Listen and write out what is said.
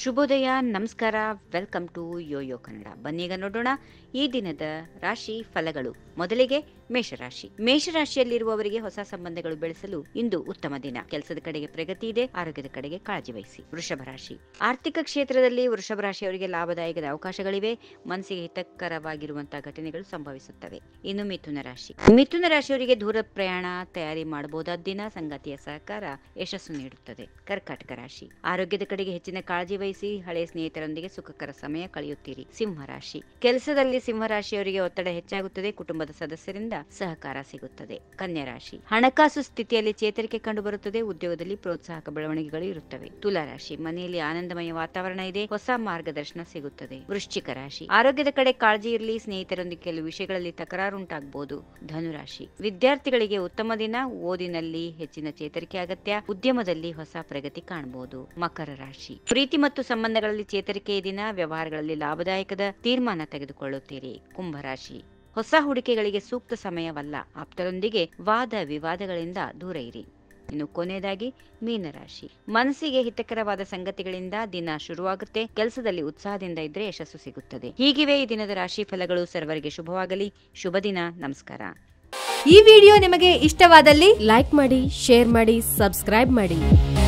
ಶುಭೋದಯ ನಮಸ್ಕಾರ welcome to yoyo Kannada ಬನ್ನೀಗ ನೋಡೋಣ ಈ ದಿನದ ರಾಶಿ ಫಲಗಳು ಮೊದಲಿಗೆ ಮೇಷರಾಶಿ ಮೇಷರಾಶಿಯಲ್ಲಿರುವವರಿಗೆ ಹೊಸ ಸಂಬಂಧಗಳು ಬೆಳೆಸಲು ಇಂದು ಉತ್ತಮ ದಿನ ಕೆಲಸದ ಕಡೆಗೆ ಪ್ರಗತಿ ಇದೆ ಆರೋಗ್ಯದ ಕಡೆಗೆ ಕಾಳಜಿ ವಹಿಸಿ ವೃಷಭ ರಾಶಿ ಆರ್ಥಿಕ ಕ್ಷೇತ್ರದಲ್ಲಿ ವೃಷಭ ರಾಶಿಯವರಿಗೆ ಲಾಭದಾಯಕದ ಅವಕಾಶಗಳಿವೆ ಮನಸ್ಸಿಗೆ ಹಿತಕರವಾಗಿರುವಂತಹ ಘಟನೆಗಳು ಸಂಭವಿಸುತ್ತವೆ ಇನ್ನು ಮಿಥುನ ರಾಶಿ ಮಿಥುನ ರಾಶಿಯವರಿಗೆ ದೂರ ಪ್ರಯಾಣ ತಯಾರಿ ಮಾಡಬಹುದಾದ ದಿನ ಸಂಗಾತಿಯ ಸಹಕಾರ ಯಶಸ್ಸು ನೀಡುತ್ತದೆ ಕರ್ಕಾಟಕ ರಾಶಿ ಆರೋಗ್ಯದ ಕಡೆಗೆ ಹೆಚ್ಚಿನ ಕಾಳಜಿ ವಹಿಸಿ ಹಳೆಯ ಸ್ನೇಹಿತರೊಂದಿಗೆ ಸುಖಕರ ಸಮಯ ಕಳೆಯುತ್ತೀರಿ ಸಿಂಹ ರಾಶಿ ಕೆಲಸದಲ್ಲಿ ಸಿಂಹ ರಾಶಿಯವರಿಗೆ ಒತ್ತಡ ಹೆಚ್ಚಾಗುತ್ತದೆ ಕುಟುಂಬದ ಸದಸ್ಯರಿಂದ ಸಹಕಾರ ಸಿಗುತ್ತದೆ ಕನ್ಯಾ ರಾಶಿ ಹಣಕಾಸು ಸ್ಥಿತಿಯಲ್ಲಿ ಚೇತರಿಕೆ ಕಂಡುಬರುತ್ತದೆ ಉದ್ಯೋಗದಲ್ಲಿ ಪ್ರೋತ್ಸಾಹಕ ಬೆಳವಣಿಗೆಗಳು ಇರುತ್ತವೆ ತುಲಾ ರಾಶಿ ಮನೆಯಲ್ಲಿ ಆನಂದಮಯ ವಾತಾವರಣ ಇದೆ ಹೊಸ ಮಾರ್ಗದರ್ಶನ ಸಿಗುತ್ತದೆ ವೃಶ್ಚಿಕ ರಾಶಿ ಆರೋಗ್ಯದ ಕಡೆ ಕಾಳಜಿ ಇರಲಿ ಸ್ನೇಹಿತರೊಂದಿಗೆ ಕೆಲವು ವಿಷಯಗಳಲ್ಲಿ ತಕರಾರು ಉಂಟಾಗಬಹುದು ಧನುರಾಶಿ ವಿದ್ಯಾರ್ಥಿಗಳಿಗೆ ಉತ್ತಮ ದಿನ ಓದಿನಲ್ಲಿ ಹೆಚ್ಚಿನ ಚೇತರಿಕೆ ಅಗತ್ಯ ಉದ್ಯಮದಲ್ಲಿ ಹೊಸ ಪ್ರಗತಿ ಕಾಣಬಹುದು ಮಕರ ರಾಶಿ ಪ್ರೀತಿ ಮತ್ತು ಸಂಬಂಧಗಳಲ್ಲಿ ಚೇತರಿಕೆ ದಿನ ವ್ಯವಹಾರಗಳಲ್ಲಿ ಲಾಭದಾಯಕದ ತೀರ್ಮಾನ ತೆಗೆದುಕೊಳ್ಳುತ್ತೀರಿ ಕುಂಭರಾಶಿ ಹೊಸ ಹೂಡಿಕೆಗಳಿಗೆ ಸೂಕ್ತ ಸಮಯವಲ್ಲ ಆಪ್ತರೊಂದಿಗೆ ವಾದ ವಿವಾದಗಳಿಂದ ದೂರ ಇರಿ ಇನ್ನು ಕೊನೆಯದಾಗಿ ಮೀನರಾಶಿ ಮನಸ್ಸಿಗೆ ಹಿತಕರವಾದ ಸಂಗತಿಗಳಿಂದ ದಿನ ಶುರುವಾಗುತ್ತೆ ಕೆಲಸದಲ್ಲಿ ಉತ್ಸಾಹದಿಂದ ಇದ್ರೆ ಯಶಸ್ಸು ಸಿಗುತ್ತದೆ ಹೀಗಿವೆ ಈ ದಿನದ ರಾಶಿ ಫಲಗಳು ಸರ್ವರಿಗೆ ಶುಭವಾಗಲಿ ಶುಭ ದಿನ ನಮಸ್ಕಾರ ಈ ವಿಡಿಯೋ ನಿಮಗೆ ಇಷ್ಟವಾದಲ್ಲಿ ಲೈಕ್ ಮಾಡಿ ಶೇರ್ ಮಾಡಿ ಸಬ್ಸ್ಕ್ರೈಬ್ ಮಾಡಿ